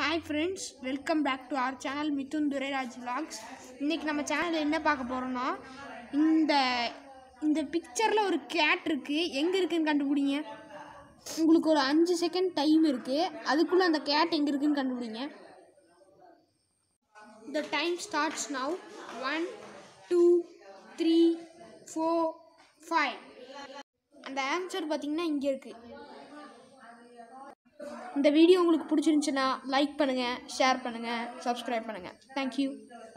hi friends welcome back to our channel Mithun Durairaj vlogs இன்றைக்கி நம்ம சேனலில் என்ன பார்க்க போகிறோன்னா இந்த இந்த பிக்சரில் ஒரு கேட் இருக்குது எங்கே இருக்குன்னு கண்டுபிடிங்க உங்களுக்கு ஒரு அஞ்சு செகண்ட் டைம் இருக்குது அதுக்குள்ளே அந்த கேட் எங்கே இருக்குன்னு கண்டுபிடிங்க the time starts now one two three four five அந்த ஆன்சர் பார்த்தீங்கன்னா இங்கே இருக்குது இந்த வீடியோ உங்களுக்கு பிடிச்சிருந்துச்சுன்னா லைக் பண்ணுங்கள் ஷேர் பண்ணுங்கள் சப்ஸ்கிரைப் பண்ணுங்கள் தேங்க்யூ